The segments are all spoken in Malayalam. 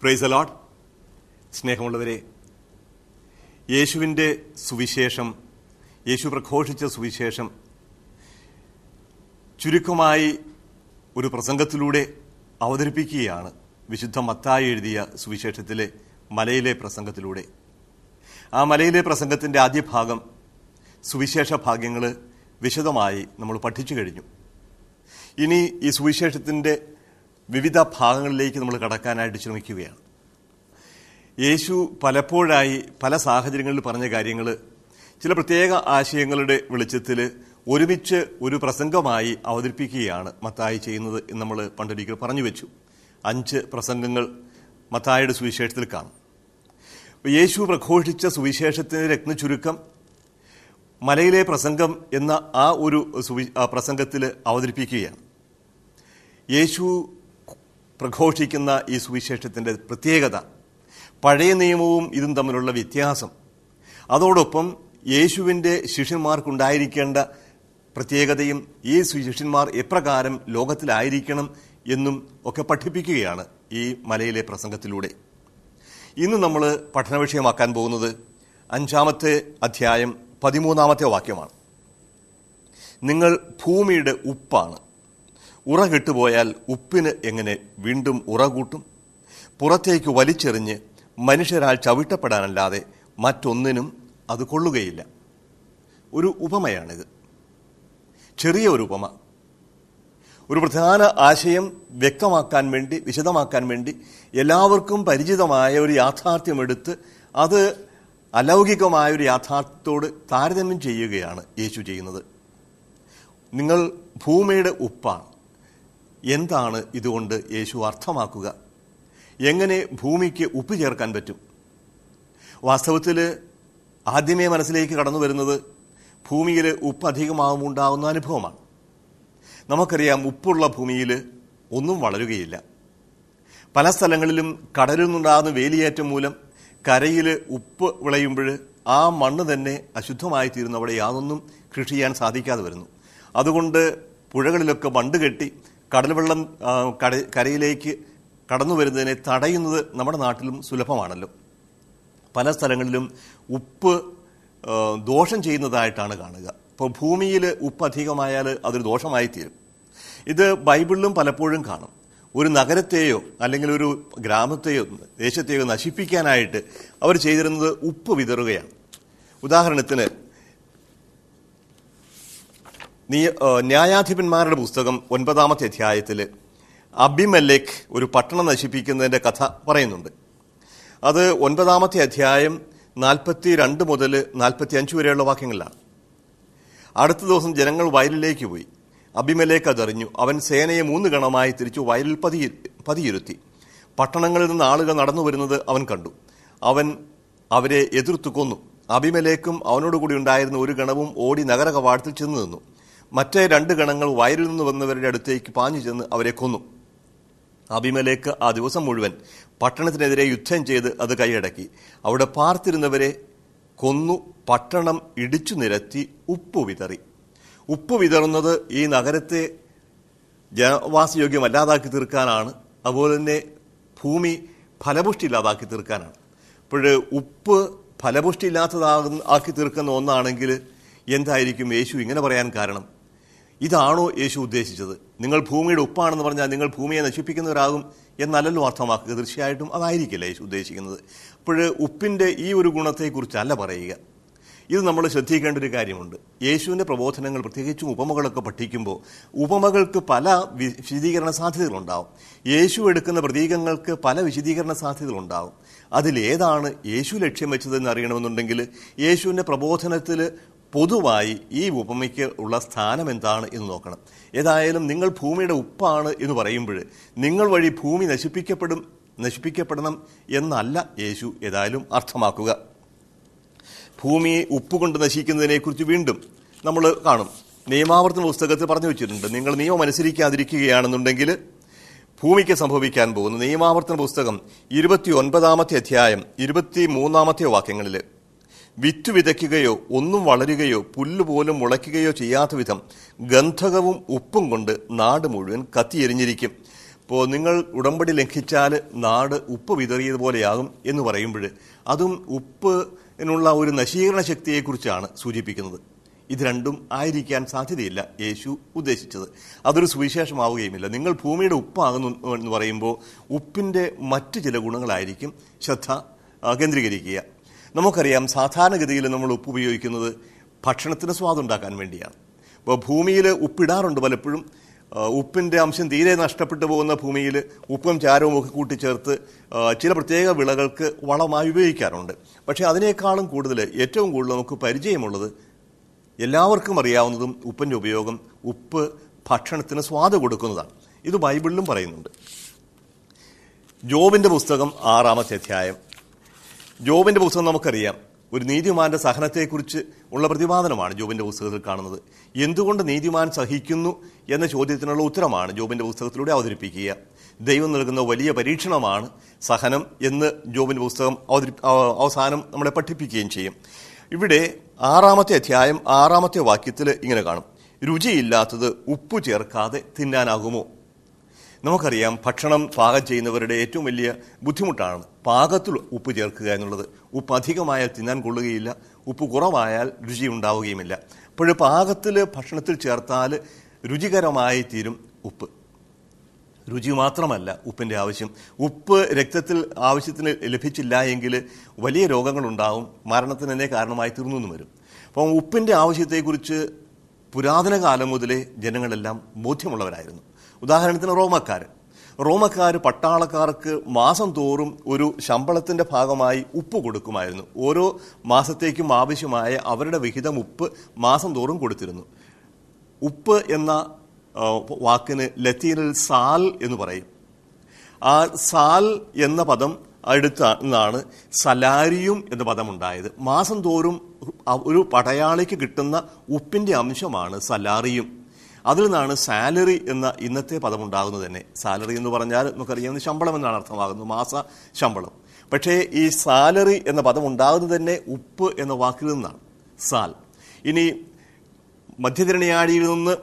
പ്രൈസ് അലോട്ട് സ്നേഹമുള്ളവരെ യേശുവിൻ്റെ സുവിശേഷം യേശു പ്രഘോഷിച്ച സുവിശേഷം ചുരുക്കമായി ഒരു പ്രസംഗത്തിലൂടെ അവതരിപ്പിക്കുകയാണ് വിശുദ്ധ മത്തായി എഴുതിയ സുവിശേഷത്തിലെ മലയിലെ പ്രസംഗത്തിലൂടെ ആ മലയിലെ പ്രസംഗത്തിൻ്റെ ആദ്യ ഭാഗം സുവിശേഷ ഭാഗ്യങ്ങൾ വിശദമായി നമ്മൾ പഠിച്ചു കഴിഞ്ഞു ഇനി ഈ സുവിശേഷത്തിൻ്റെ വിവിധ ഭാഗങ്ങളിലേക്ക് നമ്മൾ കടക്കാനായിട്ട് ശ്രമിക്കുകയാണ് യേശു പലപ്പോഴായി പല സാഹചര്യങ്ങളിൽ പറഞ്ഞ കാര്യങ്ങൾ ചില പ്രത്യേക ആശയങ്ങളുടെ വെളിച്ചത്തിൽ ഒരുമിച്ച് ഒരു പ്രസംഗമായി അവതരിപ്പിക്കുകയാണ് മത്തായി ചെയ്യുന്നത് എന്ന് നമ്മൾ പണ്ടൊരിക്കൽ പറഞ്ഞു വെച്ചു അഞ്ച് പ്രസംഗങ്ങൾ മത്തായുടെ സുവിശേഷത്തിൽ കാണും യേശു പ്രഘോഷിച്ച സുവിശേഷത്തിന് രത്നചുരുക്കം മലയിലെ പ്രസംഗം എന്ന ആ ഒരു സുവി പ്രസംഗത്തിൽ അവതരിപ്പിക്കുകയാണ് യേശു പ്രഘോഷിക്കുന്ന ഈ സുവിശേഷത്തിൻ്റെ പ്രത്യേകത പഴയ നിയമവും ഇതും തമ്മിലുള്ള വ്യത്യാസം അതോടൊപ്പം യേശുവിൻ്റെ ശിഷ്യന്മാർക്കുണ്ടായിരിക്കേണ്ട പ്രത്യേകതയും ഈ ശിഷ്യന്മാർ എപ്രകാരം ലോകത്തിലായിരിക്കണം എന്നും ഒക്കെ പഠിപ്പിക്കുകയാണ് ഈ മലയിലെ പ്രസംഗത്തിലൂടെ ഇന്ന് നമ്മൾ പഠന വിഷയമാക്കാൻ പോകുന്നത് അഞ്ചാമത്തെ അധ്യായം പതിമൂന്നാമത്തെ വാക്യമാണ് നിങ്ങൾ ഭൂമിയുടെ ഉപ്പാണ് ഉറ കെട്ടുപോയാൽ ഉപ്പിന് എങ്ങനെ വീണ്ടും ഉറ കൂട്ടും പുറത്തേക്ക് വലിച്ചെറിഞ്ഞ് മനുഷ്യരാൽ ചവിട്ടപ്പെടാനല്ലാതെ മറ്റൊന്നിനും അത് കൊള്ളുകയില്ല ഒരു ഉപമയാണിത് ചെറിയ ഒരു ഉപമ ഒരു പ്രധാന ആശയം വ്യക്തമാക്കാൻ വേണ്ടി വിശദമാക്കാൻ വേണ്ടി എല്ലാവർക്കും പരിചിതമായ ഒരു യാഥാർത്ഥ്യമെടുത്ത് അത് അലൗകികമായ ഒരു യാഥാർത്ഥ്യത്തോട് താരതമ്യം ചെയ്യുകയാണ് യേശു ചെയ്യുന്നത് നിങ്ങൾ ഭൂമിയുടെ ഉപ്പാണ് എന്താണ് ഇതുകൊണ്ട് യേശു അർത്ഥമാക്കുക എങ്ങനെ ഭൂമിക്ക് ഉപ്പ് ചേർക്കാൻ പറ്റും വാസ്തവത്തിൽ ആദ്യമേ മനസ്സിലേക്ക് കടന്നു വരുന്നത് ഭൂമിയിൽ ഉപ്പ് അധികമാകുമ്പോൾ ഉണ്ടാകുന്ന അനുഭവമാണ് നമുക്കറിയാം ഉപ്പുള്ള ഭൂമിയിൽ ഒന്നും വളരുകയില്ല പല സ്ഥലങ്ങളിലും കടലിൽ നിന്നുണ്ടാകുന്ന വേലിയേറ്റം മൂലം കരയിൽ ഉപ്പ് വിളയുമ്പോൾ ആ മണ്ണ് തന്നെ അശുദ്ധമായി തീരുന്നു അവിടെ യാതൊന്നും കൃഷി ചെയ്യാൻ സാധിക്കാതെ വരുന്നു അതുകൊണ്ട് പുഴകളിലൊക്കെ മണ്ട് കെട്ടി കടൽ വെള്ളം കരയിലേക്ക് കടന്നു വരുന്നതിനെ തടയുന്നത് നമ്മുടെ നാട്ടിലും സുലഭമാണല്ലോ പല സ്ഥലങ്ങളിലും ഉപ്പ് ദോഷം ചെയ്യുന്നതായിട്ടാണ് കാണുക ഇപ്പോൾ ഭൂമിയിൽ ഉപ്പ് അധികമായാൽ അതൊരു ദോഷമായി തീരും ഇത് ബൈബിളിലും പലപ്പോഴും കാണും ഒരു നഗരത്തെയോ അല്ലെങ്കിൽ ഒരു ഗ്രാമത്തെയോ ദേശത്തെയോ നശിപ്പിക്കാനായിട്ട് അവർ ചെയ്തിരുന്നത് ഉപ്പ് വിതറുകയാണ് ഉദാഹരണത്തിന് ന്യായാധിപന്മാരുടെ പുസ്തകം ഒൻപതാമത്തെ അധ്യായത്തിൽ അബിമലേക്ക് ഒരു പട്ടണം നശിപ്പിക്കുന്നതിൻ്റെ കഥ പറയുന്നുണ്ട് അത് ഒൻപതാമത്തെ അധ്യായം നാൽപ്പത്തി രണ്ട് മുതൽ നാൽപ്പത്തി അഞ്ച് വരെയുള്ള വാക്യങ്ങളിലാണ് അടുത്ത ദിവസം ജനങ്ങൾ വയലിലേക്ക് പോയി അബിമലേക്ക് അതറിഞ്ഞു അവൻ സേനയെ മൂന്ന് ഗണമായി തിരിച്ചു വയലിൽ പതി പതിയിരുത്തി പട്ടണങ്ങളിൽ നിന്ന് ആളുകൾ നടന്നു വരുന്നത് അവൻ കണ്ടു അവൻ അവരെ എതിർത്തു കൊന്നു അബിമലേക്കും അവനോടുകൂടി ഉണ്ടായിരുന്ന ഒരു ഗണവും ഓടി നഗര കവാടത്തിൽ ചെന്നു നിന്നു മറ്റേ രണ്ട് ഗണങ്ങൾ വയലിൽ നിന്ന് വന്നവരുടെ അടുത്തേക്ക് പാഞ്ഞു ചെന്ന് അവരെ കൊന്നു അബിമലേക്ക് ആ ദിവസം മുഴുവൻ പട്ടണത്തിനെതിരെ യുദ്ധം ചെയ്ത് അത് കൈയടക്കി അവിടെ പാർത്തിരുന്നവരെ കൊന്നു പട്ടണം ഇടിച്ചു നിരത്തി ഉപ്പ് വിതറി ഉപ്പ് വിതറുന്നത് ഈ നഗരത്തെ ജനവാസയോഗ്യമല്ലാതാക്കി തീർക്കാനാണ് അതുപോലെ തന്നെ ഭൂമി ഫലപുഷ്ടി ഇല്ലാതാക്കി തീർക്കാനാണ് അപ്പോൾ ഉപ്പ് ഫലപുഷ്ടി ഇല്ലാത്തതാകുന്ന ആക്കി തീർക്കുന്ന ഒന്നാണെങ്കിൽ എന്തായിരിക്കും യേശു ഇങ്ങനെ പറയാൻ കാരണം ഇതാണോ യേശു ഉദ്ദേശിച്ചത് നിങ്ങൾ ഭൂമിയുടെ ഉപ്പാണെന്ന് പറഞ്ഞാൽ നിങ്ങൾ ഭൂമിയെ നശിപ്പിക്കുന്നവരാകും എന്നല്ലല്ലോ അർത്ഥമാക്കുക തീർച്ചയായിട്ടും അതായിരിക്കില്ല യേശു ഉദ്ദേശിക്കുന്നത് അപ്പോൾ ഉപ്പിൻ്റെ ഈ ഒരു ഗുണത്തെക്കുറിച്ചല്ല പറയുക ഇത് നമ്മൾ ശ്രദ്ധിക്കേണ്ട ഒരു കാര്യമുണ്ട് യേശുവിൻ്റെ പ്രബോധനങ്ങൾ പ്രത്യേകിച്ചും ഉപമകളൊക്കെ പഠിക്കുമ്പോൾ ഉപമകൾക്ക് പല വിശദീകരണ സാധ്യതകളുണ്ടാവും യേശു എടുക്കുന്ന പ്രതീകങ്ങൾക്ക് പല വിശദീകരണ സാധ്യതകളുണ്ടാവും അതിലേതാണ് യേശു ലക്ഷ്യം വെച്ചതെന്ന് അറിയണമെന്നുണ്ടെങ്കിൽ യേശുവിൻ്റെ പ്രബോധനത്തിൽ പൊതുവായി ഈ ഉപമയ്ക്ക് ഉള്ള സ്ഥാനം എന്താണ് എന്ന് നോക്കണം ഏതായാലും നിങ്ങൾ ഭൂമിയുടെ ഉപ്പാണ് എന്ന് പറയുമ്പോൾ നിങ്ങൾ വഴി ഭൂമി നശിപ്പിക്കപ്പെടും നശിപ്പിക്കപ്പെടണം എന്നല്ല യേശു ഏതായാലും അർത്ഥമാക്കുക ഭൂമിയെ ഉപ്പുകൊണ്ട് നശിക്കുന്നതിനെക്കുറിച്ച് വീണ്ടും നമ്മൾ കാണും നിയമാവർത്തന പുസ്തകത്തിൽ പറഞ്ഞു വെച്ചിട്ടുണ്ട് നിങ്ങൾ നിയമം അനുസരിക്കാതിരിക്കുകയാണെന്നുണ്ടെങ്കിൽ ഭൂമിക്ക് സംഭവിക്കാൻ പോകുന്നു നിയമാവർത്തന പുസ്തകം ഇരുപത്തി ഒൻപതാമത്തെ അധ്യായം ഇരുപത്തി മൂന്നാമത്തെ വാക്യങ്ങളിൽ വിറ്റു വിതയ്ക്കുകയോ ഒന്നും വളരുകയോ പുല്ലുപോലും മുളയ്ക്കുകയോ ചെയ്യാത്ത വിധം ഗന്ധകവും ഉപ്പും കൊണ്ട് നാട് മുഴുവൻ കത്തിയെരിഞ്ഞിരിക്കും ഇപ്പോൾ നിങ്ങൾ ഉടമ്പടി ലംഘിച്ചാൽ നാട് ഉപ്പ് വിതറിയതുപോലെയാകും എന്ന് പറയുമ്പോൾ അതും ഉപ്പിനുള്ള ഒരു നശീകരണ ശക്തിയെക്കുറിച്ചാണ് സൂചിപ്പിക്കുന്നത് ഇത് രണ്ടും ആയിരിക്കാൻ സാധ്യതയില്ല യേശു ഉദ്ദേശിച്ചത് അതൊരു സുവിശേഷമാവുകയുമില്ല നിങ്ങൾ ഭൂമിയുടെ ഉപ്പാകുന്നു എന്ന് പറയുമ്പോൾ ഉപ്പിൻ്റെ മറ്റ് ചില ഗുണങ്ങളായിരിക്കും ശ്രദ്ധ ആ, കേന്ദ്രീകരിക്കുക നമുക്കറിയാം സാധാരണഗതിയിൽ നമ്മൾ ഉപ്പ് ഉപയോഗിക്കുന്നത് ഭക്ഷണത്തിന് സ്വാദുണ്ടാക്കാൻ വേണ്ടിയാണ് ഇപ്പോൾ ഭൂമിയിൽ ഉപ്പിടാറുണ്ട് പലപ്പോഴും ആ, ഉപ്പിൻ്റെ അംശം തീരെ നഷ്ടപ്പെട്ടു പോകുന്ന ഭൂമിയിൽ ഉപ്പും ചാരവും ഒക്കെ കൂട്ടിച്ചേർത്ത് ആ, ചില പ്രത്യേക വിളകൾക്ക് വളമായി ഉപയോഗിക്കാറുണ്ട് പക്ഷേ അതിനേക്കാളും കൂടുതൽ ഏറ്റവും കൂടുതൽ നമുക്ക് പരിചയമുള്ളത് എല്ലാവർക്കും അറിയാവുന്നതും ഉപ്പിൻ്റെ ഉപയോഗം ഉപ്പ് ഭക്ഷണത്തിന് സ്വാദ് കൊടുക്കുന്നതാണ് ഇത് ബൈബിളിലും പറയുന്നുണ്ട് ജോബിന്റെ പുസ്തകം ആറാമത്തെ അധ്യായം ജോബിന്റെ പുസ്തകം നമുക്കറിയാം ഒരു നീതിമാന്റെ സഹനത്തെക്കുറിച്ച് ഉള്ള പ്രതിപാദനമാണ് ജോബിന്റെ പുസ്തകത്തിൽ കാണുന്നത് എന്തുകൊണ്ട് നീതിമാൻ സഹിക്കുന്നു എന്ന ചോദ്യത്തിനുള്ള ഉത്തരമാണ് ജോബിന്റെ പുസ്തകത്തിലൂടെ അവതരിപ്പിക്കുക ദൈവം നൽകുന്ന വലിയ പരീക്ഷണമാണ് സഹനം എന്ന് ജോബിന്റെ പുസ്തകം അവതരി ആ, അവസാനം നമ്മളെ പഠിപ്പിക്കുകയും ചെയ്യും ഇവിടെ ആറാമത്തെ അധ്യായം ആറാമത്തെ വാക്യത്തിൽ ഇങ്ങനെ കാണും രുചിയില്ലാത്തത് ഉപ്പ് ചേർക്കാതെ തിന്നാനാകുമോ നമുക്കറിയാം ഭക്ഷണം പാകം ചെയ്യുന്നവരുടെ ഏറ്റവും വലിയ ബുദ്ധിമുട്ടാണ് പാകത്തിൽ ഉപ്പ് ചേർക്കുക എന്നുള്ളത് ഉപ്പ് അധികമായാൽ തിന്നാൻ കൊള്ളുകയില്ല ഉപ്പ് കുറവായാൽ രുചി ഉണ്ടാവുകയുമില്ല അപ്പോൾ പാകത്തിൽ ഭക്ഷണത്തിൽ ചേർത്താൽ രുചികരമായി തീരും ഉപ്പ് രുചി മാത്രമല്ല ഉപ്പിൻ്റെ ആവശ്യം ഉപ്പ് രക്തത്തിൽ ആവശ്യത്തിന് ലഭിച്ചില്ല എങ്കിൽ വലിയ രോഗങ്ങളുണ്ടാവും മരണത്തിന് തന്നെ കാരണമായി തീർന്നു എന്ന് വരും അപ്പം ഉപ്പിൻ്റെ ആവശ്യത്തെക്കുറിച്ച് പുരാതന കാലം മുതലേ ജനങ്ങളെല്ലാം ബോധ്യമുള്ളവരായിരുന്നു ഉദാഹരണത്തിന് റോമക്കാർ റോമക്കാർ പട്ടാളക്കാർക്ക് മാസം തോറും ഒരു ശമ്പളത്തിന്റെ ഭാഗമായി ഉപ്പ് കൊടുക്കുമായിരുന്നു ഓരോ മാസത്തേക്കും ആവശ്യമായ അവരുടെ വിഹിതം ഉപ്പ് മാസം തോറും കൊടുത്തിരുന്നു ഉപ്പ് എന്ന ആ, വാക്കിന് ലത്തീനിൽ സാൽ എന്ന് പറയും ആ സാൽ എന്ന പദം അടുത്ത നിന്നാണ് സലാരിയും എന്ന പദം ഉണ്ടായത് മാസം തോറും ഒരു പടയാളിക്ക് കിട്ടുന്ന ഉപ്പിന്റെ അംശമാണ് സലാറിയും അതിൽ നിന്നാണ് സാലറി എന്ന ഇന്നത്തെ പദം ഉണ്ടാകുന്നത് തന്നെ സാലറി എന്ന് പറഞ്ഞാൽ നമുക്കറിയാവുന്ന ശമ്പളം എന്നാണ് അർത്ഥമാകുന്നത് മാസ ശമ്പളം പക്ഷേ ഈ സാലറി എന്ന പദം ഉണ്ടാകുന്നത് തന്നെ ഉപ്പ് എന്ന വാക്കിൽ നിന്നാണ് സാൽ ഇനി മധ്യതിരണിയാഴിയിൽ നിന്ന്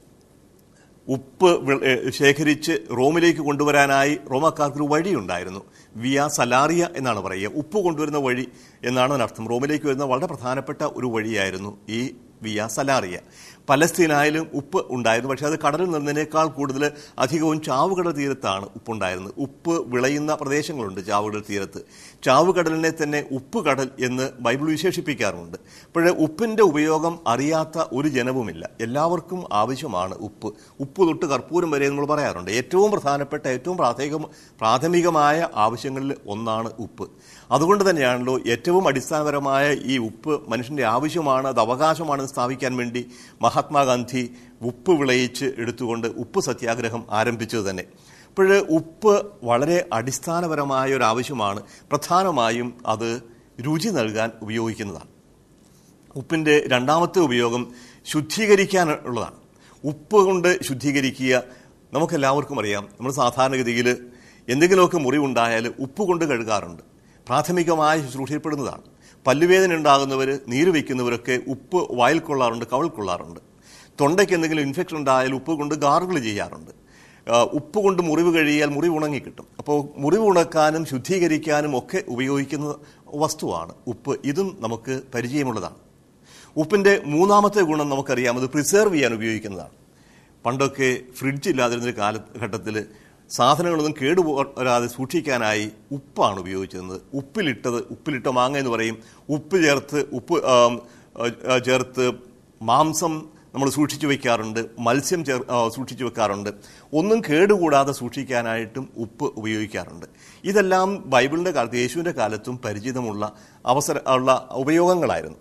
ഉപ്പ് വി- ഏ, ശേഖരിച്ച് റോമിലേക്ക് കൊണ്ടുവരാനായി റോമക്കാർക്കൊരു വഴിയുണ്ടായിരുന്നു വിയ സലാറിയ എന്നാണ് പറയുക ഉപ്പ് കൊണ്ടുവരുന്ന വഴി എന്നാണ് അതിനർത്ഥം റോമിലേക്ക് വരുന്ന വളരെ പ്രധാനപ്പെട്ട ഒരു വഴിയായിരുന്നു ഈ വിയ സലാറിയ പലസ്തീനായാലും ഉപ്പ് ഉണ്ടായിരുന്നു പക്ഷേ അത് കടലിൽ നിന്നതിനേക്കാൾ കൂടുതൽ അധികവും ചാവുകടൽ തീരത്താണ് ഉപ്പുണ്ടായിരുന്നത് ഉപ്പ് വിളയുന്ന പ്രദേശങ്ങളുണ്ട് ചാവുകടൽ തീരത്ത് ചാവുകടലിനെ തന്നെ ഉപ്പ് കടൽ എന്ന് ബൈബിൾ വിശേഷിപ്പിക്കാറുണ്ട് അപ്പോൾ ഉപ്പിന്റെ ഉപയോഗം അറിയാത്ത ഒരു ജനവുമില്ല എല്ലാവർക്കും ആവശ്യമാണ് ഉപ്പ് ഉപ്പ് തൊട്ട് കർപ്പൂരം വരെ നമ്മൾ പറയാറുണ്ട് ഏറ്റവും പ്രധാനപ്പെട്ട ഏറ്റവും പ്രാഥമിക പ്രാഥമികമായ ആവശ്യങ്ങളിൽ ഒന്നാണ് ഉപ്പ് അതുകൊണ്ട് തന്നെയാണല്ലോ ഏറ്റവും അടിസ്ഥാനപരമായ ഈ ഉപ്പ് മനുഷ്യന്റെ ആവശ്യമാണ് അത് അവകാശമാണെന്ന് സ്ഥാപിക്കാൻ വേണ്ടി മഹാത്മാഗാന്ധി ഉപ്പ് വിളയിച്ച് എടുത്തുകൊണ്ട് ഉപ്പ് സത്യാഗ്രഹം ആരംഭിച്ചത് തന്നെ അപ്പോൾ ഉപ്പ് വളരെ അടിസ്ഥാനപരമായ ഒരു ആവശ്യമാണ് പ്രധാനമായും അത് രുചി നൽകാൻ ഉപയോഗിക്കുന്നതാണ് ഉപ്പിന്റെ രണ്ടാമത്തെ ഉപയോഗം ശുദ്ധീകരിക്കാനുള്ളതാണ് ഉപ്പ് കൊണ്ട് ശുദ്ധീകരിക്കുക നമുക്കെല്ലാവർക്കും അറിയാം നമ്മൾ സാധാരണഗതിയിൽ എന്തെങ്കിലുമൊക്കെ മുറിവുണ്ടായാൽ ഉപ്പ് കൊണ്ട് കഴുകാറുണ്ട് പ്രാഥമികമായ ശുശ്രൂഷയിൽപ്പെടുന്നതാണ് പല്ലുവേദന ഉണ്ടാകുന്നവർ നീര് വയ്ക്കുന്നവരൊക്കെ ഉപ്പ് വായിൽ കൊള്ളാറുണ്ട് കവൾ കൊള്ളാറുണ്ട് തൊണ്ടയ്ക്ക് എന്തെങ്കിലും ഇൻഫെക്ഷൻ ഉണ്ടായാൽ ഉപ്പ് കൊണ്ട് ഗാർഗിൾ ചെയ്യാറുണ്ട് ആ, ഉപ്പ് കൊണ്ട് മുറിവ് കഴിയാൽ മുറിവ് ഉണങ്ങിക്കിട്ടും അപ്പോൾ മുറിവ് ഉണക്കാനും ശുദ്ധീകരിക്കാനും ഒക്കെ ഉപയോഗിക്കുന്ന വസ്തുവാണ് ഉപ്പ് ഇതും നമുക്ക് പരിചയമുള്ളതാണ് ഉപ്പിന്റെ മൂന്നാമത്തെ ഗുണം നമുക്കറിയാം അത് പ്രിസർവ് ചെയ്യാൻ ഉപയോഗിക്കുന്നതാണ് പണ്ടൊക്കെ ഫ്രിഡ്ജ് ഇല്ലാതിരുന്ന കാലഘട്ടത്തിൽ സാധനങ്ങളൊന്നും കേടുപോരാതെ സൂക്ഷിക്കാനായി ഉപ്പാണ് ഉപയോഗിച്ചിരുന്നത് ഉപ്പിലിട്ടത് ഉപ്പിലിട്ട മാങ്ങ എന്ന് പറയും ഉപ്പ് ചേർത്ത് ഉപ്പ് ആം, ആ, ചേർത്ത് മാംസം നമ്മൾ സൂക്ഷിച്ചു വെക്കാറുണ്ട് മത്സ്യം ചേർ ആ, സൂക്ഷിച്ചു വെക്കാറുണ്ട് ഒന്നും കേടുകൂടാതെ സൂക്ഷിക്കാനായിട്ടും ഉപ്പ് ഉപയോഗിക്കാറുണ്ട് ഇതെല്ലാം ബൈബിളിന്റെ കാലത്ത് യേശുവിന്റെ കാലത്തും പരിചിതമുള്ള അവസര ഉള്ള ഉപയോഗങ്ങളായിരുന്നു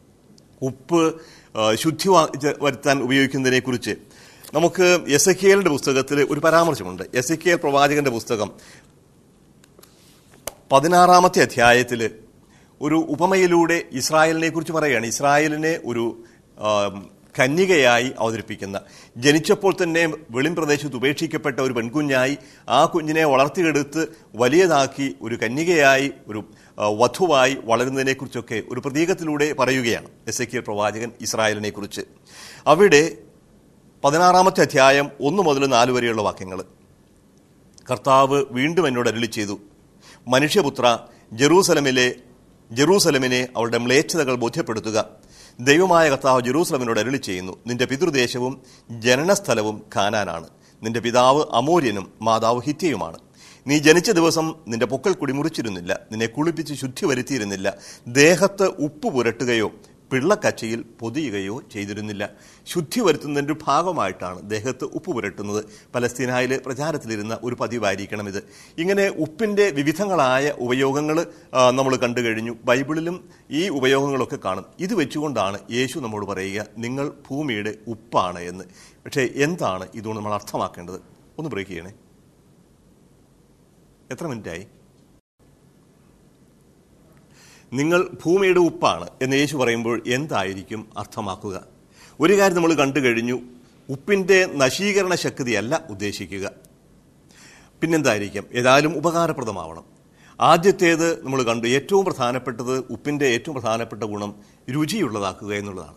ഉപ്പ് ആ, ശുദ്ധി വാ- ചെ- വരുത്താൻ ഉപയോഗിക്കുന്നതിനെ കുറിച്ച് നമുക്ക് എസ് എ കെയുടെ പുസ്തകത്തിൽ ഒരു പരാമർശമുണ്ട് എസ് എ കെ പ്രവാചകന്റെ പുസ്തകം പതിനാറാമത്തെ അധ്യായത്തിൽ ഒരു ഉപമയിലൂടെ ഇസ്രായേലിനെ കുറിച്ച് പറയുകയാണ് ഇസ്രായേലിനെ ഒരു ആം, കന്യകയായി അവതരിപ്പിക്കുന്ന ജനിച്ചപ്പോൾ തന്നെ വെളിം പ്രദേശത്ത് ഉപേക്ഷിക്കപ്പെട്ട ഒരു പെൺകുഞ്ഞായി ആ കുഞ്ഞിനെ വളർത്തിയെടുത്ത് വലിയതാക്കി ഒരു കന്യകയായി ഒരു ആ, വധുവായി വളരുന്നതിനെ കുറിച്ചൊക്കെ ഒരു പ്രതീകത്തിലൂടെ പറയുകയാണ് എസ് എ പ്രവാചകൻ ഇസ്രായേലിനെ കുറിച്ച് അവിടെ പതിനാറാമത്തെ അധ്യായം ഒന്ന് മുതൽ നാല് വരെയുള്ള വാക്യങ്ങൾ കർത്താവ് വീണ്ടും എന്നോട് അരുളി ചെയ്തു മനുഷ്യപുത്ര ജെറൂസലമിലെ ജെറൂസലമിനെ അവളുടെ മ്ലേച്ഛതകൾ ബോധ്യപ്പെടുത്തുക ദൈവമായ കർത്താവ് ജെറൂസലമിനോട് അരുളി ചെയ്യുന്നു നിന്റെ പിതൃദേശവും ജനനസ്ഥലവും കാനാനാണ് നിന്റെ പിതാവ് അമോര്യനും മാതാവ് ഹിത്യയുമാണ് നീ ജനിച്ച ദിവസം നിന്റെ പൊക്കൽ കുടി മുറിച്ചിരുന്നില്ല നിന്നെ കുളിപ്പിച്ച് ശുദ്ധി വരുത്തിയിരുന്നില്ല ദേഹത്ത് ഉപ്പ് പുരട്ടുകയോ പിള്ളക്കച്ചയിൽ പൊതിയുകയോ ചെയ്തിരുന്നില്ല ശുദ്ധി വരുത്തുന്നതിൻ്റെ ഒരു ഭാഗമായിട്ടാണ് ദേഹത്ത് ഉപ്പ് പുരട്ടുന്നത് പലസ്തീനായിൽ പ്രചാരത്തിലിരുന്ന ഒരു പതിവായിരിക്കണം ഇത് ഇങ്ങനെ ഉപ്പിൻ്റെ വിവിധങ്ങളായ ഉപയോഗങ്ങൾ നമ്മൾ കണ്ടു കഴിഞ്ഞു ബൈബിളിലും ഈ ഉപയോഗങ്ങളൊക്കെ കാണും ഇത് വെച്ചുകൊണ്ടാണ് യേശു നമ്മോട് പറയുക നിങ്ങൾ ഭൂമിയുടെ ഉപ്പാണ് എന്ന് പക്ഷേ എന്താണ് ഇതുകൊണ്ട് നമ്മൾ അർത്ഥമാക്കേണ്ടത് ഒന്ന് ബ്രേക്ക് ചെയ്യണേ എത്ര മിനിറ്റായി നിങ്ങൾ ഭൂമിയുടെ ഉപ്പാണ് എന്ന് യേശു പറയുമ്പോൾ എന്തായിരിക്കും അർത്ഥമാക്കുക ഒരു കാര്യം നമ്മൾ കണ്ടു കഴിഞ്ഞു ഉപ്പിൻ്റെ നശീകരണ ശക്തിയല്ല ഉദ്ദേശിക്കുക പിന്നെന്തായിരിക്കും ഏതായാലും ഉപകാരപ്രദമാവണം ആദ്യത്തേത് നമ്മൾ കണ്ടു ഏറ്റവും പ്രധാനപ്പെട്ടത് ഉപ്പിൻ്റെ ഏറ്റവും പ്രധാനപ്പെട്ട ഗുണം രുചിയുള്ളതാക്കുക എന്നുള്ളതാണ്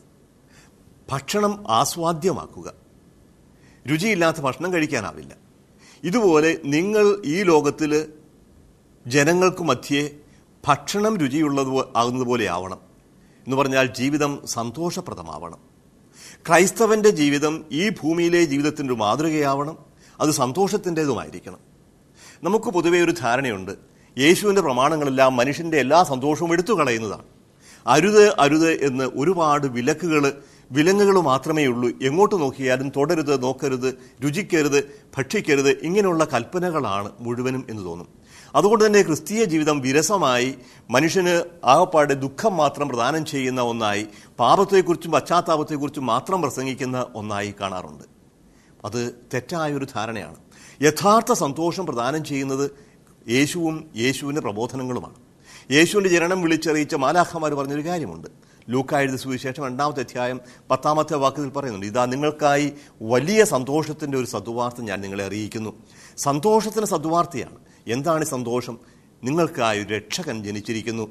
ഭക്ഷണം ആസ്വാദ്യമാക്കുക രുചിയില്ലാത്ത ഭക്ഷണം കഴിക്കാനാവില്ല ഇതുപോലെ നിങ്ങൾ ഈ ലോകത്തിൽ ജനങ്ങൾക്ക് മധ്യേ ഭക്ഷണം രുചിയുള്ളത് ആകുന്നത് പോലെ ആവണം എന്ന് പറഞ്ഞാൽ ജീവിതം സന്തോഷപ്രദമാവണം ക്രൈസ്തവന്റെ ജീവിതം ഈ ഭൂമിയിലെ ജീവിതത്തിൻ്റെ ഒരു മാതൃകയാവണം അത് സന്തോഷത്തിൻ്റെതുമായിരിക്കണം നമുക്ക് പൊതുവേ ഒരു ധാരണയുണ്ട് യേശുവിൻ്റെ പ്രമാണങ്ങളെല്ലാം മനുഷ്യൻ്റെ എല്ലാ സന്തോഷവും എടുത്തു കളയുന്നതാണ് അരുത് അരുത് എന്ന് ഒരുപാട് വിലക്കുകൾ വിലങ്ങുകൾ മാത്രമേ ഉള്ളൂ എങ്ങോട്ട് നോക്കിയാലും തുടരുത് നോക്കരുത് രുചിക്കരുത് ഭക്ഷിക്കരുത് ഇങ്ങനെയുള്ള കൽപ്പനകളാണ് മുഴുവനും എന്ന് തോന്നും അതുകൊണ്ട് തന്നെ ക്രിസ്തീയ ജീവിതം വിരസമായി മനുഷ്യന് ആകപ്പാടെ ദുഃഖം മാത്രം പ്രദാനം ചെയ്യുന്ന ഒന്നായി പാപത്തെക്കുറിച്ചും പശ്ചാത്താപത്തെക്കുറിച്ചും മാത്രം പ്രസംഗിക്കുന്ന ഒന്നായി കാണാറുണ്ട് അത് തെറ്റായൊരു ധാരണയാണ് യഥാർത്ഥ സന്തോഷം പ്രദാനം ചെയ്യുന്നത് യേശുവും യേശുവിൻ്റെ പ്രബോധനങ്ങളുമാണ് യേശുവിൻ്റെ ജനനം വിളിച്ചറിയിച്ച മാലാഖമാർ പറഞ്ഞൊരു കാര്യമുണ്ട് ലൂക്കായെഴുതി സുവിശേഷം രണ്ടാമത്തെ അധ്യായം പത്താമത്തെ വാക്യത്തിൽ പറയുന്നുണ്ട് ഇതാ നിങ്ങൾക്കായി വലിയ സന്തോഷത്തിൻ്റെ ഒരു സദ്വാർത്ത ഞാൻ നിങ്ങളെ അറിയിക്കുന്നു സന്തോഷത്തിന് സദ്വാർത്തയാണ് എന്താണ് ഈ സന്തോഷം നിങ്ങൾക്കായി ഒരു രക്ഷകൻ ജനിച്ചിരിക്കുന്നു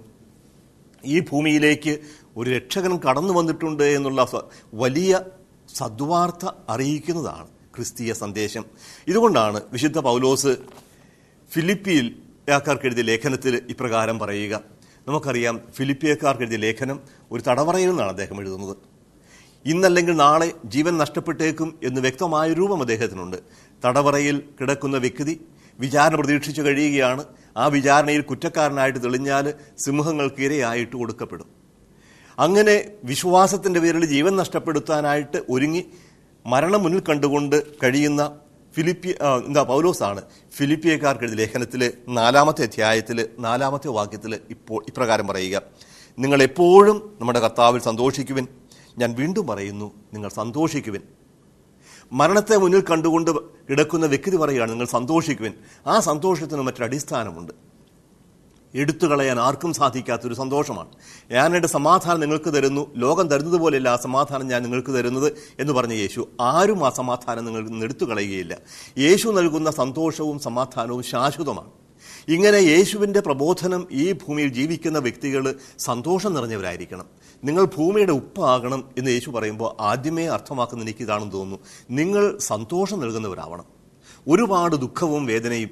ഈ ഭൂമിയിലേക്ക് ഒരു രക്ഷകൻ കടന്നു വന്നിട്ടുണ്ട് എന്നുള്ള സ- വലിയ സദ്വാർത്ത അറിയിക്കുന്നതാണ് ക്രിസ്തീയ സന്ദേശം ഇതുകൊണ്ടാണ് വിശുദ്ധ പൗലോസ് ഫിലിപ്പിയിൽ ക്കാർക്ക് എഴുതിയ ലേഖനത്തിൽ ഇപ്രകാരം പറയുക നമുക്കറിയാം ഫിലിപ്പിയക്കാർക്ക് എഴുതിയ ലേഖനം ഒരു തടവറയിൽ നിന്നാണ് അദ്ദേഹം എഴുതുന്നത് ഇന്നല്ലെങ്കിൽ നാളെ ജീവൻ നഷ്ടപ്പെട്ടേക്കും എന്ന് വ്യക്തമായ രൂപം അദ്ദേഹത്തിനുണ്ട് തടവറയിൽ കിടക്കുന്ന വ്യക്തി വിചാരണ പ്രതീക്ഷിച്ചു കഴിയുകയാണ് ആ വിചാരണയിൽ കുറ്റക്കാരനായിട്ട് തെളിഞ്ഞാൽ സിംഹങ്ങൾക്ക് ഇരയായിട്ട് കൊടുക്കപ്പെടും അങ്ങനെ വിശ്വാസത്തിന്റെ പേരിൽ ജീവൻ നഷ്ടപ്പെടുത്താനായിട്ട് ഒരുങ്ങി മരണം മുന്നിൽ കണ്ടുകൊണ്ട് കഴിയുന്ന ഫിലിപ്പി ആ, എന്താ പൗലോസാണ് ഫിലിപ്പിയക്കാർക്ക് എഴുതിയ ലേഖനത്തിൽ നാലാമത്തെ അധ്യായത്തിൽ നാലാമത്തെ വാക്യത്തിൽ ഇപ്പോൾ ഇപ്രകാരം പറയുക നിങ്ങൾ എപ്പോഴും നമ്മുടെ കർത്താവിൽ സന്തോഷിക്കുവിൻ ഞാൻ വീണ്ടും പറയുന്നു നിങ്ങൾ സന്തോഷിക്കുവിൻ മരണത്തെ മുന്നിൽ കണ്ടുകൊണ്ട് കിടക്കുന്ന വ്യക്തി പറയുകയാണ് നിങ്ങൾ സന്തോഷിക്കുവിൻ ആ സന്തോഷത്തിന് മറ്റൊരു അടിസ്ഥാനമുണ്ട് എടുത്തു കളയാൻ ആർക്കും സാധിക്കാത്തൊരു സന്തോഷമാണ് ഞാൻ എൻ്റെ സമാധാനം നിങ്ങൾക്ക് തരുന്നു ലോകം തരുന്നത് പോലെയല്ല ആ സമാധാനം ഞാൻ നിങ്ങൾക്ക് തരുന്നത് എന്ന് പറഞ്ഞ യേശു ആരും ആ സമാധാനം നിങ്ങൾ നിന്ന് എടുത്തു കളയുകയില്ല യേശു നൽകുന്ന സന്തോഷവും സമാധാനവും ശാശ്വതമാണ് ഇങ്ങനെ യേശുവിൻ്റെ പ്രബോധനം ഈ ഭൂമിയിൽ ജീവിക്കുന്ന വ്യക്തികൾ സന്തോഷം നിറഞ്ഞവരായിരിക്കണം നിങ്ങൾ ഭൂമിയുടെ ഉപ്പാകണം എന്ന് യേശു പറയുമ്പോൾ ആദ്യമേ അർത്ഥമാക്കുന്ന എനിക്ക് ഇതാണെന്ന് തോന്നുന്നു നിങ്ങൾ സന്തോഷം നൽകുന്നവരാവണം ഒരുപാട് ദുഃഖവും വേദനയും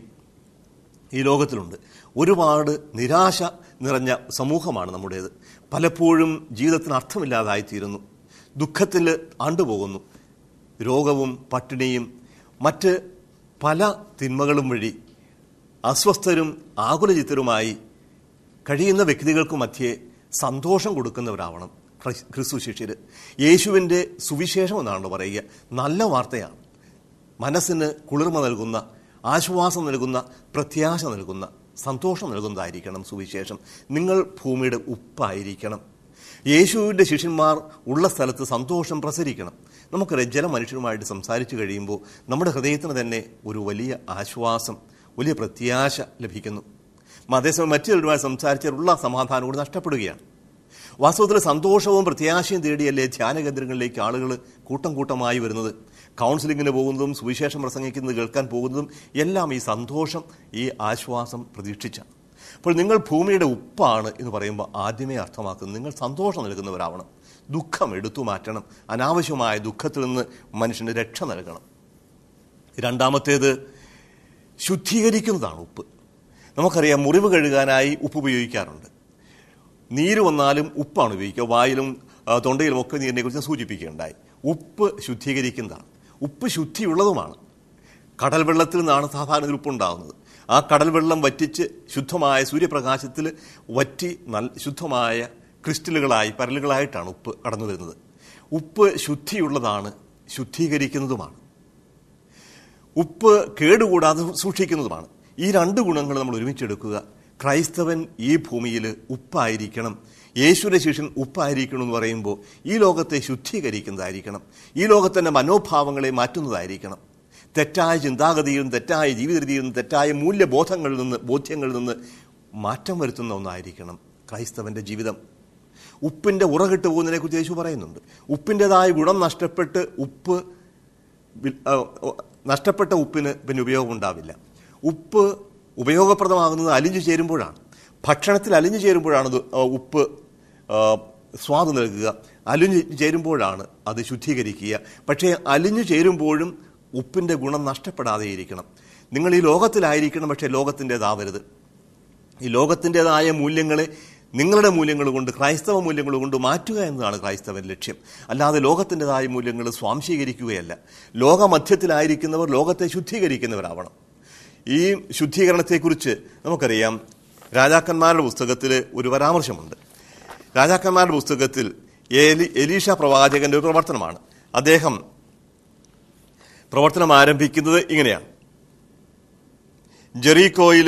ഈ ലോകത്തിലുണ്ട് ഒരുപാട് നിരാശ നിറഞ്ഞ സമൂഹമാണ് നമ്മുടേത് പലപ്പോഴും ജീവിതത്തിന് അർത്ഥമില്ലാതായിത്തീരുന്നു ദുഃഖത്തിൽ ആണ്ടുപോകുന്നു രോഗവും പട്ടിണിയും മറ്റ് പല തിന്മകളും വഴി അസ്വസ്ഥരും ആകുലചിത്തരുമായി കഴിയുന്ന വ്യക്തികൾക്ക് മധ്യേ സന്തോഷം കൊടുക്കുന്നവരാവണം ക്രിസ്- ക്രിസ്തു ശിഷ്യര് യേശുവിൻ്റെ സുവിശേഷം എന്നാണല്ലോ പറയുക നല്ല വാർത്തയാണ് മനസ്സിന് കുളിർമ നൽകുന്ന ആശ്വാസം നൽകുന്ന പ്രത്യാശ നൽകുന്ന സന്തോഷം നൽകുന്നതായിരിക്കണം സുവിശേഷം നിങ്ങൾ ഭൂമിയുടെ ഉപ്പായിരിക്കണം യേശുവിൻ്റെ ശിഷ്യന്മാർ ഉള്ള സ്ഥലത്ത് സന്തോഷം പ്രസരിക്കണം നമുക്കറിയാം ചില മനുഷ്യരുമായിട്ട് സംസാരിച്ചു കഴിയുമ്പോൾ നമ്മുടെ ഹൃദയത്തിന് തന്നെ ഒരു വലിയ ആശ്വാസം വലിയ പ്രത്യാശ ലഭിക്കുന്നു അതേസമയം മറ്റു ചിലരുമായി സംസാരിച്ചാലുള്ള സമാധാനം കൂടി നഷ്ടപ്പെടുകയാണ് വാസ്തവത്തിൽ സന്തോഷവും പ്രത്യാശയും തേടിയല്ലേ ധ്യാന കേന്ദ്രങ്ങളിലേക്ക് ആളുകൾ കൂട്ടം കൂട്ടമായി വരുന്നത് കൗൺസിലിങ്ങിന് പോകുന്നതും സുവിശേഷം പ്രസംഗിക്കുന്നത് കേൾക്കാൻ പോകുന്നതും എല്ലാം ഈ സന്തോഷം ഈ ആശ്വാസം പ്രതീക്ഷിച്ചാണ് അപ്പോൾ നിങ്ങൾ ഭൂമിയുടെ ഉപ്പാണ് എന്ന് പറയുമ്പോൾ ആദ്യമേ അർത്ഥമാക്കുന്നത് നിങ്ങൾ സന്തോഷം നൽകുന്നവരാവണം ദുഃഖം എടുത്തു മാറ്റണം അനാവശ്യമായ ദുഃഖത്തിൽ നിന്ന് മനുഷ്യന് രക്ഷ നൽകണം രണ്ടാമത്തേത് ശുദ്ധീകരിക്കുന്നതാണ് ഉപ്പ് നമുക്കറിയാം മുറിവ് കഴുകാനായി ഉപ്പ് ഉപയോഗിക്കാറുണ്ട് നീര് വന്നാലും ഉപ്പാണ് ഉപയോഗിക്കുക വായിലും ആ, തൊണ്ടയിലും ഒക്കെ നീരിനെ കുറിച്ച് സൂചിപ്പിക്കുകയുണ്ടായി ഉപ്പ് ശുദ്ധീകരിക്കുന്നതാണ് ഉപ്പ് ശുദ്ധിയുള്ളതുമാണ് കടൽ വെള്ളത്തിൽ നിന്നാണ് സാധാരണ ഇതിൽ ഉപ്പുണ്ടാകുന്നത് ആ കടൽ വെള്ളം വറ്റിച്ച് ശുദ്ധമായ സൂര്യപ്രകാശത്തിൽ വറ്റി നല്ല ശുദ്ധമായ ക്രിസ്റ്റലുകളായി പരലുകളായിട്ടാണ് ഉപ്പ് കടന്നു വരുന്നത് ഉപ്പ് ശുദ്ധിയുള്ളതാണ് ശുദ്ധീകരിക്കുന്നതുമാണ് ഉപ്പ് കേടുകൂടാതെ സൂക്ഷിക്കുന്നതുമാണ് ഈ രണ്ട് ഗുണങ്ങൾ നമ്മൾ ഒരുമിച്ചെടുക്കുക ക്രൈസ്തവൻ ഈ ഭൂമിയിൽ ഉപ്പായിരിക്കണം യേശുവിന്റെ ശിഷ്യൻ ഉപ്പായിരിക്കണം എന്ന് പറയുമ്പോൾ ഈ ലോകത്തെ ശുദ്ധീകരിക്കുന്നതായിരിക്കണം ഈ ലോകത്തിന്റെ മനോഭാവങ്ങളെ മാറ്റുന്നതായിരിക്കണം തെറ്റായ ചിന്താഗതിയിലും തെറ്റായ ജീവിത രീതിയിലും തെറ്റായ മൂല്യബോധങ്ങളിൽ നിന്ന് ബോധ്യങ്ങളിൽ നിന്ന് മാറ്റം വരുത്തുന്ന ഒന്നായിരിക്കണം ക്രൈസ്തവന്റെ ജീവിതം ഉപ്പിന്റെ ഉറകിട്ട് പോകുന്നതിനെ കുറിച്ച് യേശു പറയുന്നുണ്ട് ഉപ്പിൻ്റെതായ ഗുണം നഷ്ടപ്പെട്ട് ഉപ്പ് വി- ആ, ഓ, നഷ്ടപ്പെട്ട ഉപ്പിന് പിന്നെ ഉപയോഗം ഉണ്ടാവില്ല ഉപ്പ് ഉപയോഗപ്രദമാകുന്നത് അലിഞ്ഞു ചേരുമ്പോഴാണ് ഭക്ഷണത്തിൽ അലിഞ്ഞു ചേരുമ്പോഴാണ് ഇത്, ആ, ഉപ്പ് ആ, സ്വാദ് നൽകുക അലിഞ്ഞു ചേരുമ്പോഴാണ് അത് ശുദ്ധീകരിക്കുക പക്ഷേ അലിഞ്ഞു ചേരുമ്പോഴും ഉപ്പിൻ്റെ ഗുണം നഷ്ടപ്പെടാതെ ഇരിക്കണം നിങ്ങൾ ഈ ലോകത്തിലായിരിക്കണം പക്ഷേ ലോകത്തിൻ്റെതാവരുത് ഈ ലോകത്തിൻ്റെതായ മൂല്യങ്ങളെ നിങ്ങളുടെ മൂല്യങ്ങൾ കൊണ്ട് ക്രൈസ്തവ മൂല്യങ്ങൾ കൊണ്ട് മാറ്റുക എന്നതാണ് ക്രൈസ്തവൻ ലക്ഷ്യം അല്ലാതെ ലോകത്തിൻ്റെതായ മൂല്യങ്ങൾ സ്വാംശീകരിക്കുകയല്ല ലോകമധ്യത്തിലായിരിക്കുന്നവർ ലോകത്തെ ശുദ്ധീകരിക്കുന്നവരാവണം ഈ ശുദ്ധീകരണത്തെക്കുറിച്ച് നമുക്കറിയാം രാജാക്കന്മാരുടെ പുസ്തകത്തിൽ ഒരു പരാമർശമുണ്ട് രാജാക്കന്മാരുടെ പുസ്തകത്തിൽ എലി എലീഷ പ്രവാചകന്റെ ഒരു പ്രവർത്തനമാണ് അദ്ദേഹം പ്രവർത്തനം ആരംഭിക്കുന്നത് ഇങ്ങനെയാണ് ജെറീക്കോയിൽ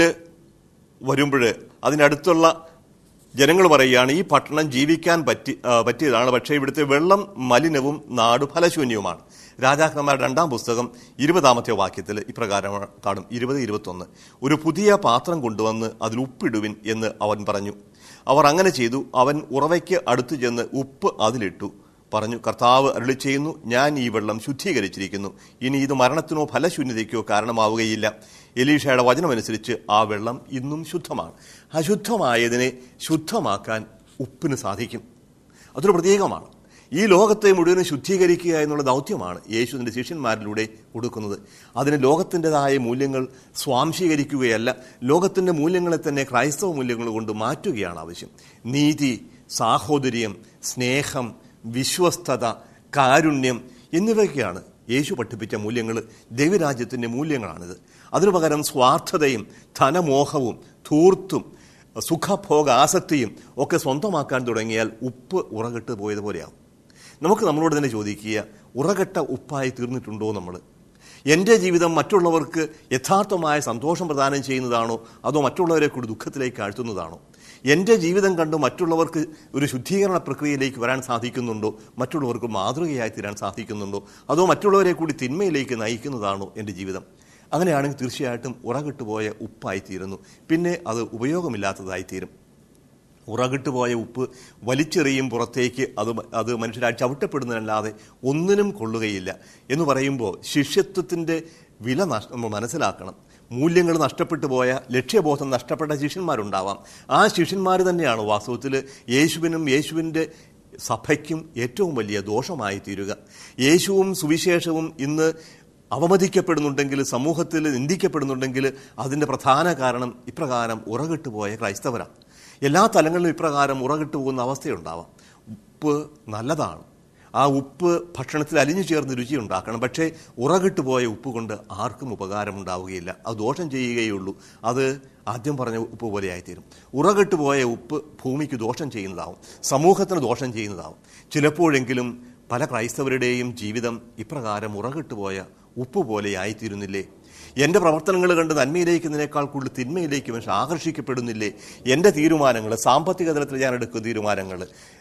വരുമ്പോൾ അതിനടുത്തുള്ള ജനങ്ങൾ പറയുകയാണ് ഈ പട്ടണം ജീവിക്കാൻ പറ്റി ആ, പറ്റിയതാണ് പക്ഷേ ഇവിടുത്തെ വെള്ളം മലിനവും നാട് ഫലശൂന്യവുമാണ് രാജാക്കന്മാരുടെ രണ്ടാം പുസ്തകം ഇരുപതാമത്തെ വാക്യത്തിൽ ഇപ്രകാരം കാണും ഇരുപത് ഇരുപത്തൊന്ന് ഒരു പുതിയ പാത്രം കൊണ്ടുവന്ന് അതിൽ ഉപ്പിടുവിൻ എന്ന് അവൻ പറഞ്ഞു അവർ അങ്ങനെ ചെയ്തു അവൻ ഉറവയ്ക്ക് അടുത്തു ചെന്ന് ഉപ്പ് അതിലിട്ടു പറഞ്ഞു കർത്താവ് അരുളി ചെയ്യുന്നു ഞാൻ ഈ വെള്ളം ശുദ്ധീകരിച്ചിരിക്കുന്നു ഇനി ഇത് മരണത്തിനോ ഫലശൂന്യതയ്ക്കോ കാരണമാവുകയില്ല എലീഷയുടെ വചനമനുസരിച്ച് ആ വെള്ളം ഇന്നും ശുദ്ധമാണ് അശുദ്ധമായതിനെ ശുദ്ധമാക്കാൻ ഉപ്പിന് സാധിക്കും അതൊരു പ്രത്യേകമാണ് ഈ ലോകത്തെ മുഴുവൻ ശുദ്ധീകരിക്കുക എന്നുള്ള ദൗത്യമാണ് യേശുവിൻ്റെ ശിഷ്യന്മാരിലൂടെ കൊടുക്കുന്നത് അതിന് ലോകത്തിൻ്റെതായ മൂല്യങ്ങൾ സ്വാംശീകരിക്കുകയല്ല ലോകത്തിൻ്റെ മൂല്യങ്ങളെ തന്നെ ക്രൈസ്തവ മൂല്യങ്ങൾ കൊണ്ട് മാറ്റുകയാണ് ആവശ്യം നീതി സാഹോദര്യം സ്നേഹം വിശ്വസ്തത കാരുണ്യം എന്നിവയൊക്കെയാണ് യേശു പഠിപ്പിച്ച മൂല്യങ്ങൾ ദൈവരാജ്യത്തിൻ്റെ മൂല്യങ്ങളാണിത് അതിനു പകരം സ്വാർത്ഥതയും ധനമോഹവും ധൂർത്തും സുഖഭോഗ ആസക്തിയും ഒക്കെ സ്വന്തമാക്കാൻ തുടങ്ങിയാൽ ഉപ്പ് ഉറകെട്ട് പോയതുപോലെയാവും നമുക്ക് നമ്മളോട് തന്നെ ചോദിക്കുക ഉറകെട്ട ഉപ്പായി തീർന്നിട്ടുണ്ടോ നമ്മൾ എൻ്റെ ജീവിതം മറ്റുള്ളവർക്ക് യഥാർത്ഥമായ സന്തോഷം പ്രദാനം ചെയ്യുന്നതാണോ അതോ മറ്റുള്ളവരെ കൂടി ദുഃഖത്തിലേക്ക് ആഴ്ത്തുന്നതാണോ എൻ്റെ ജീവിതം കണ്ട് മറ്റുള്ളവർക്ക് ഒരു ശുദ്ധീകരണ പ്രക്രിയയിലേക്ക് വരാൻ സാധിക്കുന്നുണ്ടോ മറ്റുള്ളവർക്ക് മാതൃകയായി തീരാൻ സാധിക്കുന്നുണ്ടോ അതോ മറ്റുള്ളവരെ കൂടി തിന്മയിലേക്ക് നയിക്കുന്നതാണോ എൻ്റെ ജീവിതം അങ്ങനെയാണെങ്കിൽ തീർച്ചയായിട്ടും ഉറകിട്ടുപോയ ഉപ്പായിത്തീരുന്നു പിന്നെ അത് ഉപയോഗമില്ലാത്തതായി തീരും ഉറകിട്ടുപോയ ഉപ്പ് വലിച്ചെറിയും പുറത്തേക്ക് അത് അത് മനുഷ്യരാൽ ചവിട്ടപ്പെടുന്നതല്ലാതെ ഒന്നിനും കൊള്ളുകയില്ല എന്ന് പറയുമ്പോൾ ശിഷ്യത്വത്തിൻ്റെ വില നഷ് നമ്മൾ മനസ്സിലാക്കണം മൂല്യങ്ങൾ നഷ്ടപ്പെട്ടു പോയ ലക്ഷ്യബോധം നഷ്ടപ്പെട്ട ശിഷ്യന്മാരുണ്ടാവാം ആ ശിഷ്യന്മാർ തന്നെയാണ് വാസ്തവത്തിൽ യേശുവിനും യേശുവിൻ്റെ സഭയ്ക്കും ഏറ്റവും വലിയ ദോഷമായി തീരുക യേശുവും സുവിശേഷവും ഇന്ന് അവമതിക്കപ്പെടുന്നുണ്ടെങ്കിൽ സമൂഹത്തിൽ നിന്ദിക്കപ്പെടുന്നുണ്ടെങ്കിൽ അതിൻ്റെ പ്രധാന കാരണം ഇപ്രകാരം ഉറകിട്ടുപോയ ക്രൈസ്തവരാണ് എല്ലാ തലങ്ങളിലും ഇപ്രകാരം ഉറകിട്ട് പോകുന്ന അവസ്ഥയുണ്ടാവാം ഉപ്പ് നല്ലതാണ് ആ ഉപ്പ് ഭക്ഷണത്തിൽ അലിഞ്ഞു ചേർന്ന് രുചി ഉണ്ടാക്കണം പക്ഷേ ഉറകിട്ട് പോയ ഉപ്പ് കൊണ്ട് ആർക്കും ഉപകാരമുണ്ടാവുകയില്ല അത് ദോഷം ചെയ്യുകയുള്ളൂ അത് ആദ്യം പറഞ്ഞ ഉപ്പ് പോലെ ആയിത്തീരും ഉറകിട്ട് പോയ ഉപ്പ് ഭൂമിക്ക് ദോഷം ചെയ്യുന്നതാവും സമൂഹത്തിന് ദോഷം ചെയ്യുന്നതാവും ചിലപ്പോഴെങ്കിലും പല ക്രൈസ്തവരുടെയും ജീവിതം ഇപ്രകാരം ഉറകിട്ട് പോയ ഉപ്പ് പോലെ ആയിത്തീരുന്നില്ലേ എൻ്റെ പ്രവർത്തനങ്ങൾ കണ്ട് നന്മയിലേക്കുന്നതിനേക്കാൾ കൂടുതൽ തിന്മയിലേക്ക് മനുഷ്യൻ ആകർഷിക്കപ്പെടുന്നില്ലേ എൻ്റെ തീരുമാനങ്ങൾ സാമ്പത്തിക തലത്തിൽ ഞാൻ എടുക്കുന്ന തീരുമാനങ്ങൾ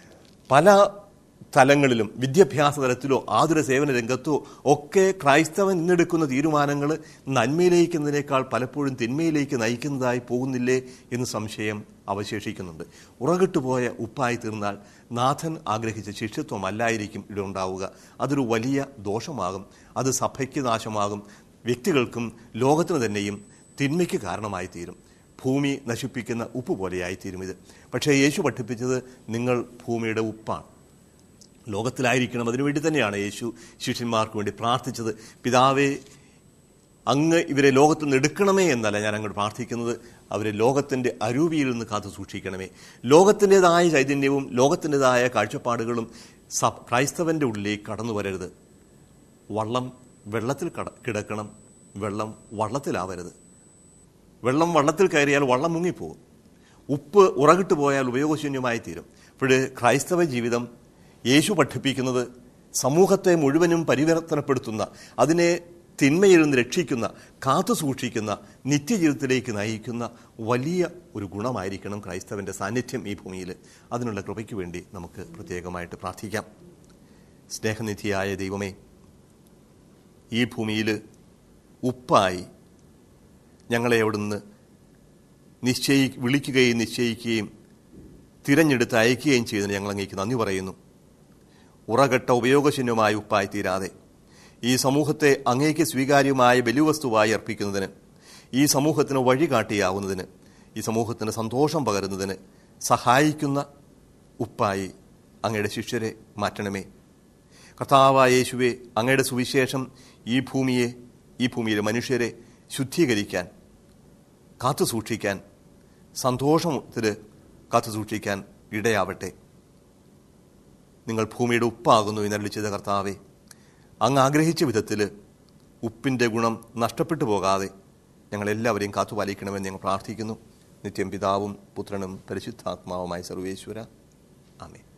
പല തലങ്ങളിലും വിദ്യാഭ്യാസ തലത്തിലോ ആതുര സേവന രംഗത്തോ ഒക്കെ ക്രൈസ്തവൻ ഇന്നെടുക്കുന്ന തീരുമാനങ്ങൾ നന്മയിലേക്കുന്നതിനേക്കാൾ പലപ്പോഴും തിന്മയിലേക്ക് നയിക്കുന്നതായി പോകുന്നില്ലേ എന്ന് സംശയം അവശേഷിക്കുന്നുണ്ട് ഉറകിട്ടുപോയ ഉപ്പായി തീർന്നാൽ നാഥൻ ആഗ്രഹിച്ച ശിഷ്യത്വം അല്ലായിരിക്കും ഇവിടെ ഉണ്ടാവുക അതൊരു വലിയ ദോഷമാകും അത് സഭയ്ക്ക് നാശമാകും വ്യക്തികൾക്കും ലോകത്തിന് തന്നെയും തിന്മയ്ക്ക് കാരണമായി തീരും ഭൂമി നശിപ്പിക്കുന്ന ഉപ്പ് പോലെയായിത്തീരും ഇത് പക്ഷേ യേശു പഠിപ്പിച്ചത് നിങ്ങൾ ഭൂമിയുടെ ഉപ്പാണ് ലോകത്തിലായിരിക്കണം അതിനുവേണ്ടി തന്നെയാണ് യേശു ശിഷ്യന്മാർക്ക് വേണ്ടി പ്രാർത്ഥിച്ചത് പിതാവേ അങ്ങ് ഇവരെ ലോകത്തു നിന്ന് എടുക്കണമേ എന്നല്ല ഞാൻ അങ്ങോട്ട് പ്രാർത്ഥിക്കുന്നത് അവരെ ലോകത്തിൻ്റെ അരൂപിയിൽ നിന്ന് കാത്തു സൂക്ഷിക്കണമേ ലോകത്തിൻ്റെതായ ചൈതന്യവും ലോകത്തിൻ്റെതായ കാഴ്ചപ്പാടുകളും സ ക്രൈസ്തവൻ്റെ ഉള്ളിലേക്ക് കടന്നു വരരുത് വള്ളം വെള്ളത്തിൽ കട കിടക്കണം വെള്ളം വള്ളത്തിലാവരുത് വെള്ളം വള്ളത്തിൽ കയറിയാൽ വള്ളം മുങ്ങിപ്പോകും ഉപ്പ് ഉറകിട്ട് പോയാൽ ഉപയോഗശൂന്യമായി തീരും അപ്പോൾ ക്രൈസ്തവ ജീവിതം യേശു പഠിപ്പിക്കുന്നത് സമൂഹത്തെ മുഴുവനും പരിവർത്തനപ്പെടുത്തുന്ന അതിനെ തിന്മയിൽ നിന്ന് രക്ഷിക്കുന്ന കാത്തു സൂക്ഷിക്കുന്ന നിത്യജീവിതത്തിലേക്ക് നയിക്കുന്ന വലിയ ഒരു ഗുണമായിരിക്കണം ക്രൈസ്തവന്റെ സാന്നിധ്യം ഈ ഭൂമിയിൽ അതിനുള്ള കൃപയ്ക്ക് വേണ്ടി നമുക്ക് പ്രത്യേകമായിട്ട് പ്രാർത്ഥിക്കാം സ്നേഹനിധിയായ ദൈവമേ ഈ ഭൂമിയിൽ ഉപ്പായി ഞങ്ങളെ അവിടുന്ന് നിശ്ചയി വിളിക്കുകയും നിശ്ചയിക്കുകയും തിരഞ്ഞെടുത്ത് അയക്കുകയും ചെയ്തതിന് ഞങ്ങൾ അങ്ങേക്ക് നന്ദി പറയുന്നു ഉറകെട്ട ഉപയോഗശൂന്യമായ ഉപ്പായി തീരാതെ ഈ സമൂഹത്തെ അങ്ങേക്ക് സ്വീകാര്യമായ ബലിവസ്തുവായി അർപ്പിക്കുന്നതിന് ഈ സമൂഹത്തിന് വഴികാട്ടിയാവുന്നതിന് ഈ സമൂഹത്തിന് സന്തോഷം പകരുന്നതിന് സഹായിക്കുന്ന ഉപ്പായി അങ്ങയുടെ ശിഷ്യരെ മാറ്റണമേ കർത്താവായ യേശുവെ അങ്ങയുടെ സുവിശേഷം ഈ ഭൂമിയെ ഈ ഭൂമിയിലെ മനുഷ്യരെ ശുദ്ധീകരിക്കാൻ കാത്തു സൂക്ഷിക്കാൻ സന്തോഷത്തിൽ കാത്തു സൂക്ഷിക്കാൻ ഇടയാവട്ടെ നിങ്ങൾ ഭൂമിയുടെ ഉപ്പാകുന്നു എന്നരളി ചെയ്ത കർത്താവെ അങ്ങ് ആഗ്രഹിച്ച വിധത്തിൽ ഉപ്പിൻ്റെ ഗുണം നഷ്ടപ്പെട്ടു പോകാതെ ഞങ്ങളെല്ലാവരെയും കാത്തുപാലിക്കണമെന്ന് ഞങ്ങൾ പ്രാർത്ഥിക്കുന്നു നിത്യം പിതാവും പുത്രനും പരിശുദ്ധാത്മാവുമായ സർവേശ്വര ആമേ